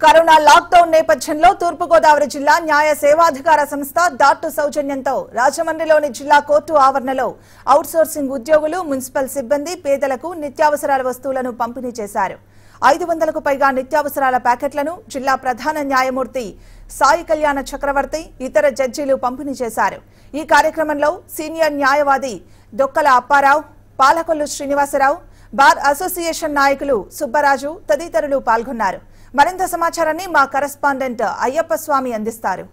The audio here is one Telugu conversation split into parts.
కరోనా లాక్డౌన్ నేపథ్యంలో తూర్పుగోదావరి జిల్లా న్యాయ సేవాధికార సంస్థ దాట్టు సౌజన్యంతో రాజమండ్రిలోని జిల్లా కోర్టు ఆవరణలో అవుట్సోర్సింగ్ ఉద్యోగులు మున్సిపల్ సిబ్బంది పేదలకు నిత్యావసరాల వస్తువులను పంపిణీ చేశారు ఐదు వందలకు పైగా నిత్యావసరాల ప్యాకెట్లను జిల్లా ప్రధాన న్యాయమూర్తి సాయి కళ్యాణ చక్రవర్తి ఇతర జడ్జీలు పంపిణీ చేశారు ఈ కార్యక్రమంలో సీనియర్ న్యాయవాది డొక్కల అప్పారావు పాలకొల్లు శ్రీనివాసరావు బార్ అసోసియేషన్ నాయకులు సుబ్బరాజు తదితరులు పాల్గొన్నారు మరింత సమాచారాన్ని మా కరెస్పాండెంట్ అయ్యప్ప స్వామి అందిస్తారు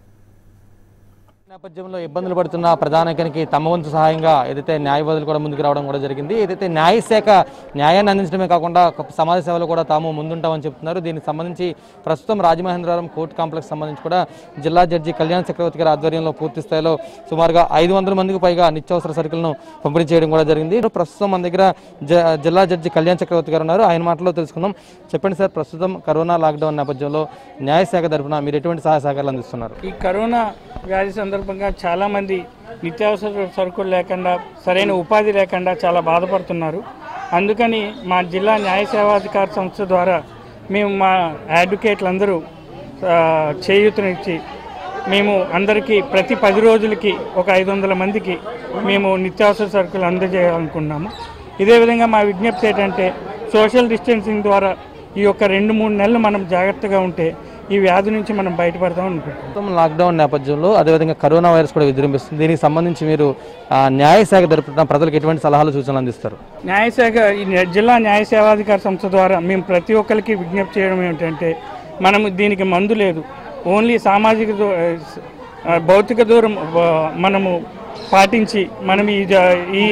నేపథ్యంలో ఇబ్బందులు పడుతున్న ప్రధానికానికి తమ వంతు సహాయంగా ఏదైతే న్యాయవాదులు కూడా ముందుకు రావడం కూడా జరిగింది ఏదైతే న్యాయశాఖ న్యాయాన్ని అందించడమే కాకుండా ఒక సమాజ సేవలు కూడా తాము ముందుంటామని చెప్తున్నారు దీనికి సంబంధించి ప్రస్తుతం రాజమహేంద్రవరం కోర్టు కాంప్లెక్స్ సంబంధించి కూడా జిల్లా జడ్జి కళ్యాణ్ చక్రవర్తి గారి ఆధ్వర్యంలో పూర్తి స్థాయిలో సుమారుగా ఐదు వందల మందికి పైగా నిత్యావసర సరుకులను పంపిణీ చేయడం కూడా జరిగింది ప్రస్తుతం మన దగ్గర జ- జిల్లా జడ్జి కళ్యాణ్ చక్రవర్తి గారు ఉన్నారు ఆయన మాటలో తెలుసుకుందాం చెప్పండి సార్ ప్రస్తుతం కరోనా లాక్డౌన్ నేపథ్యంలో న్యాయశాఖ తరఫున మీరు ఎటువంటి సహాయ సహకారాలు అందిస్తున్నారు ఈ కరోనా వ్యాధి సందర్భంగా చాలామంది నిత్యావసర సరుకులు లేకుండా సరైన ఉపాధి లేకుండా చాలా బాధపడుతున్నారు అందుకని మా జిల్లా న్యాయ సేవాధికార సంస్థ ద్వారా మేము మా అడ్వకేట్లందరూ ఆ, చేయూతనిచ్చి మేము అందరికీ ప్రతి పది రోజులకి ఒక ఐదు వందల మందికి మేము నిత్యావసర సరుకులు అందజేయాలనుకున్నాము ఇదే విధంగా మా విజ్ఞప్తి ఏంటంటే సోషల్ డిస్టెన్సింగ్ ద్వారా ఈ యొక్క రెండు మూడు నెలలు మనం జాగ్రత్తగా ఉంటే ఈ వ్యాధి నుంచి మనం బయటపడతాం అనుకుంటున్నాం మొత్తం లాక్డౌన్ నేపథ్యంలో అదేవిధంగా కరోనా వైరస్ కూడా విజృంభిస్తుంది దీనికి సంబంధించి మీరు ఆ, న్యాయశాఖ తరపున ప్రజలకు ఎటువంటి సలహాలు సూచనలు అందిస్తారు న్యాయశాఖ ఈ న్యా- జిల్లా న్యాయ సేవాధికార సంస్థ ద్వారా మేము ప్రతి ఒక్కరికి విజ్ఞప్తి చేయడం ఏమిటంటే మనము దీనికి మందు లేదు ఓన్లీ సామాజిక దూ- ఆ, భౌతిక దూరం ఆ, మనము పాటించి మనం ఈ జా- ఈ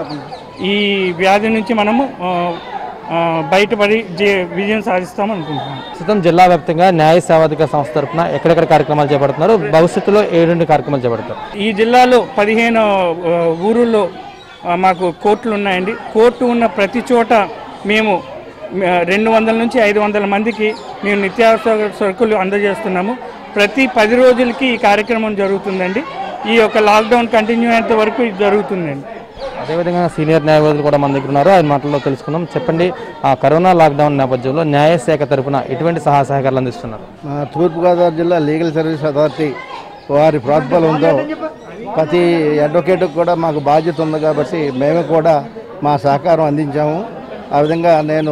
ఈ వ్యాధి నుంచి మనము ఆ, ఆ, బయటపడి జే- విజయం సాధిస్తాం అనుకుంటున్నాం ప్రస్తుతం జిల్లా వ్యాప్తంగా న్యాయ సేవాధికార సంస్థ తరపున ఎక్కడెక్కడ కార్యక్రమాలు చేపడుతున్నారు భవిష్యత్తులో ఏ రెండు కార్యక్రమాలు చేపడతారు ఈ జిల్లాలో పదిహేను ఆ, ఊరుల్లో ఆ, మాకు కోర్టులు ఉన్నాయండి కోర్టు ఉన్న ప్రతి చోట మేము ఆ, రెండు వందల నుంచి ఐదు వందల మందికి మేము నిత్యావసర సరుకులు అందజేస్తున్నాము ప్రతి పది రోజులకి ఈ కార్యక్రమం జరుగుతుందండి ఈ యొక్క లాక్డౌన్ కంటిన్యూ అయ్యేంత వరకు ఇది జరుగుతుందండి అదేవిధంగా సీనియర్ న్యాయవాదులు కూడా మన దగ్గర ఉన్నారు ఆయన మాటల్లో తెలుసుకుందాం చెప్పండి ఆ కరోనా లాక్డౌన్ నేపథ్యంలో న్యాయశాఖ తరపున ఎటువంటి సహాయ సహకారాలు అందిస్తున్నారు మా తూర్పుగోదావరి జిల్లా లీగల్ సర్వీస్ అథారిటీ వారి ప్రోత్బలంతో ప్రతి అడ్వకేట్కి కూడా మాకు బాధ్యత ఉంది కాబట్టి మేము కూడా మా సహకారం అందించాము ఆ విధంగా నేను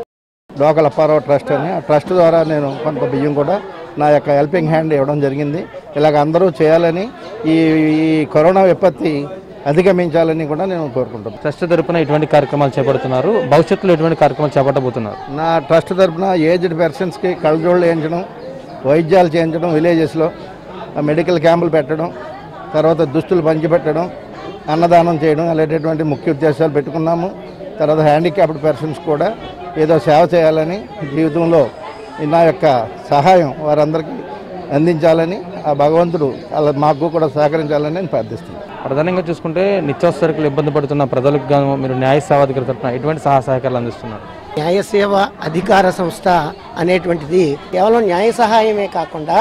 లోకల్ అప్పారావు ట్రస్ట్ అని ఆ ట్రస్ట్ ద్వారా నేను కొంత బియ్యం కూడా నా యొక్క హెల్పింగ్ హ్యాండ్ ఇవ్వడం జరిగింది ఇలాగ అందరూ చేయాలని ఈ ఈ కరోనా విపత్తి అధిగమించాలని కూడా నేను కోరుకుంటున్నాను ట్రస్ట్ తరపున ఎటువంటి కార్యక్రమాలు చేపడుతున్నారు భవిష్యత్తులో ఎటువంటి కార్యక్రమాలు చేపట్టబోతున్నారు నా ట్రస్ట్ తరఫున ఏజ్డ్ పర్సన్స్కి కళ్ళజోళ్ళు వేయించడం వైద్యాలు చేయించడం విలేజెస్లో మెడికల్ క్యాంపులు పెట్టడం తర్వాత దుస్తులు పంచిపెట్టడం అన్నదానం చేయడం అలాంటిటువంటి ముఖ్య ఉద్దేశాలు పెట్టుకున్నాము తర్వాత హ్యాండిక్యాప్డ్ పర్సన్స్ కూడా ఏదో సేవ చేయాలని జీవితంలో నా యొక్క సహాయం వారందరికీ అందించాలని ఆ భగవంతుడు అలా మాకు కూడా సహకరించాలని నేను ప్రార్థిస్తున్నాను ప్రధానంగా చూసుకుంటే నిత్యావసర సరుకులు ఇబ్బంది పడుతున్న ప్రజలకు గాను మీరు న్యాయ సేవాధికారి తరపున ఎటువంటి సహాయ సహకారాలు అందిస్తున్నారు న్యాయ సేవ అధికార సంస్థ అనేటువంటిది కేవలం న్యాయ సహాయమే కాకుండా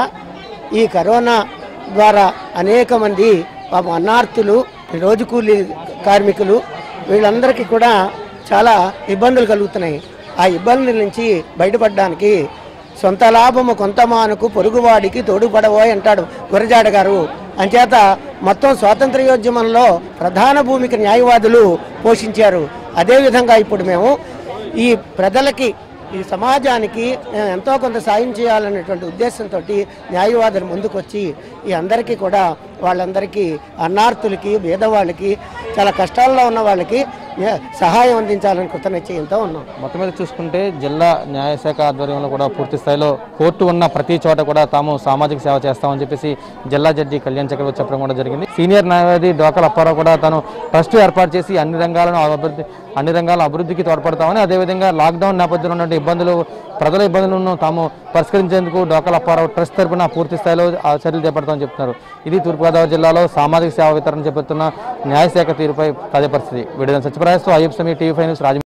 ఈ కరోనా ద్వారా అనేక మంది పాపం అన్నార్థులు రోజు కూలీ కార్మికులు వీళ్ళందరికీ కూడా చాలా ఇబ్బందులు కలుగుతున్నాయి ఆ ఇబ్బందుల నుంచి బయటపడడానికి సొంత లాభము కొంత మానుకు పొరుగువాడికి తోడుపడబోయ్ అంటాడు గురజాడ గారు అంచేత మొత్తం స్వాతంత్ర్యోద్యమంలో ప్రధాన భూమిక న్యాయవాదులు పోషించారు అదేవిధంగా ఇప్పుడు మేము ఈ ప్రజలకి ఈ సమాజానికి మేము ఎంతో కొంత సాయం చేయాలనేటువంటి ఉద్దేశంతో న్యాయవాదులు ముందుకొచ్చి ఈ అందరికీ కూడా వాళ్ళందరికీ అన్నార్థులకి పేదవాళ్ళకి చాలా కష్టాల్లో ఉన్న వాళ్ళకి న్యా- సహాయం అందించాలని కృత నిశ్చయంతో ఉన్నాం మొత్తం మీద చూసుకుంటే జిల్లా న్యాయశాఖ ఆధ్వర్యంలో కూడా పూర్తి స్థాయిలో కోర్టు ఉన్న ప్రతి చోట కూడా తాము సామాజిక సేవ చేస్తామని చెప్పేసి జిల్లా జడ్జి కళ్యాణ్ చక్రవర్తి చెప్పడం కూడా జరిగింది సీనియర్ న్యాయవాది డోకల్ అప్పారావు కూడా తను ట్రస్ట్ ఏర్పాటు చేసి అన్ని రంగాలను అభివృద్ధి అన్ని రంగాల అభివృద్ధికి తోడ్పడతామని అదేవిధంగా లాక్డౌన్ నేపథ్యంలో ఉన్న ఇబ్బందులు ప్రజల ఇబ్బందులను తాము పరిష్కరించేందుకు డోకల్ అప్పారావు ట్రస్ట్ తరపున పూర్తి స్థాయిలో ఆ చర్యలు చేపడతామని చెప్తున్నారు ఇది తూర్పుగోదావరి జిల్లాలో సామాజిక సేవ వితరణ చేపడుతున్న న్యాయశాఖ తీరుపై తాజా పరిస్థితి విడుదల సత్యప్రకాశ్తో Ayyappa Sami TV five news Rajahmundry